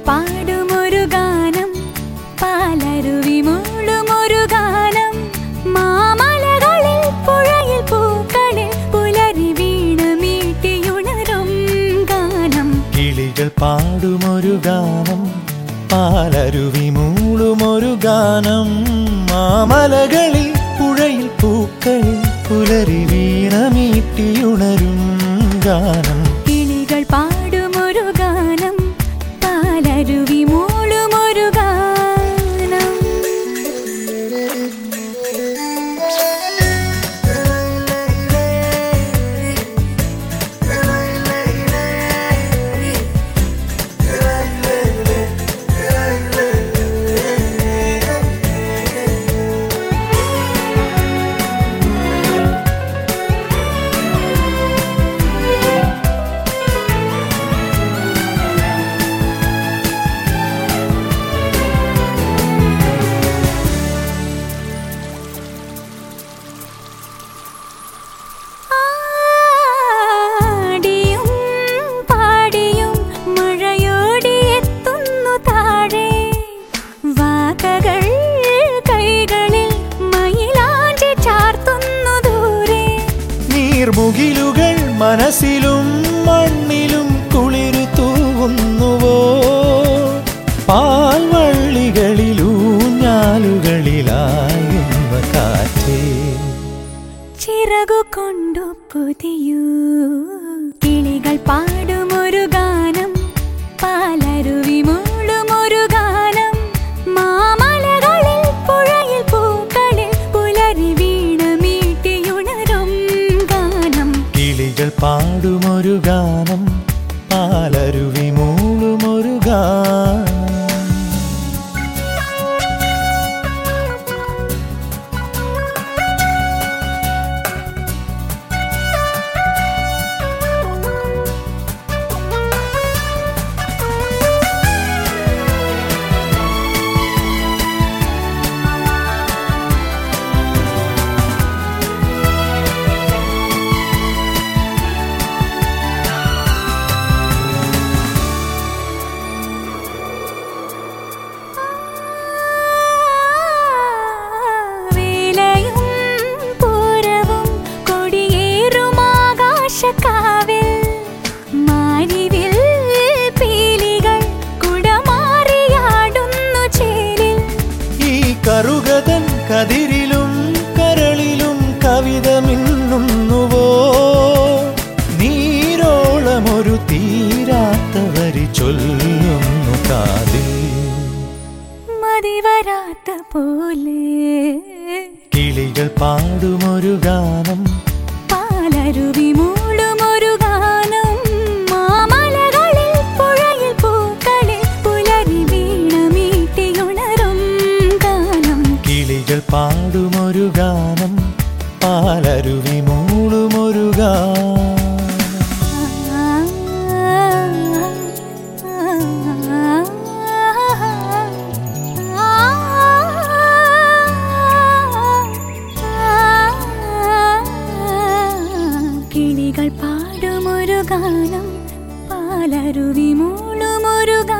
പാടുമൊരു ഗാനം പാലരുവി മൂളുമൊരു ഗാനം മാമലകളിൽ പുഴയിൽ പൂക്കളിൽ പുലരി വീണ മീട്ടിയുണരും ഗാനം കിളികൾ പാടുമൊരു ഗാനം പാലരുവി മൂളുമൊരു ഗാനം മാമലകളിൽ പുഴയിൽ പൂക്കളിൽ പുലരി വീണമീട്ടിയുണരും ഗാനം കിളികൾ പാടുമൊരു ഗാനം പാലരുവി മൂളുമൊരു ഗാനം ആടിയും പാടിയും മഴയോടിയെത്തുന്നു താഴെ വാകകൾ കൈകളിൽ മയിലാഞ്ചി ചാർത്തുന്നു ദൂരെ നീർമുകിലുകൾ മനസ്സിലും മണ്ണിലും കുളിരു തൂവുന്നുവോ പാൽവള്ളികളിലൂഞ്ഞാലുകളിലായുന്ന കാറ്റേ ചിറകു കൊണ്ടു പുതിയൂ കിളികൾ പാടുമൊരു ഗാനം പാലരുവി മൂളുമൊരു ഗാനം മാമലകളിൽ പുഴയിൽ പൂക്കളിൽ പുലരി വീണ മീട്ടിയുണരും ഗാനം കിളികൾ പാടുമൊരു ഗാനം പാലരുവി മൂളുമൊരു ഗാനം വേലയും പൂരവും കൊടിയേറും ആകാശക്കാവിൽ മാരിവിൽ പീലികൾ കുടമാറിയാടുന്നു ചേലിൽ ഈ കറുകതൻ കതിരിലും കരളിലും കവിത മിന്നുന്നുവോ നീരോളമൊരു തീരാത്ത വരി ചൊല്ലുന്നു കാതിൽ മതിവരാത്ത പോലെ കിളികൾ പാടുമൊരു ഗാനം പാലരുവി മൂളുമൊരു ഗാനം മാമലകളിൽ പുഴയിൽ പൂക്കളിൽ പുലരി വീണ മീട്ടിയുണരും ഗാനം കിളികൾ പാടുമൊരു ഗാനം പാലരുവി മൂളുമൊരു ഗാനം കിളികൾ പാടുമൊരു ഗാനം പാലരുവി മൂളുമൊരു ഗാനം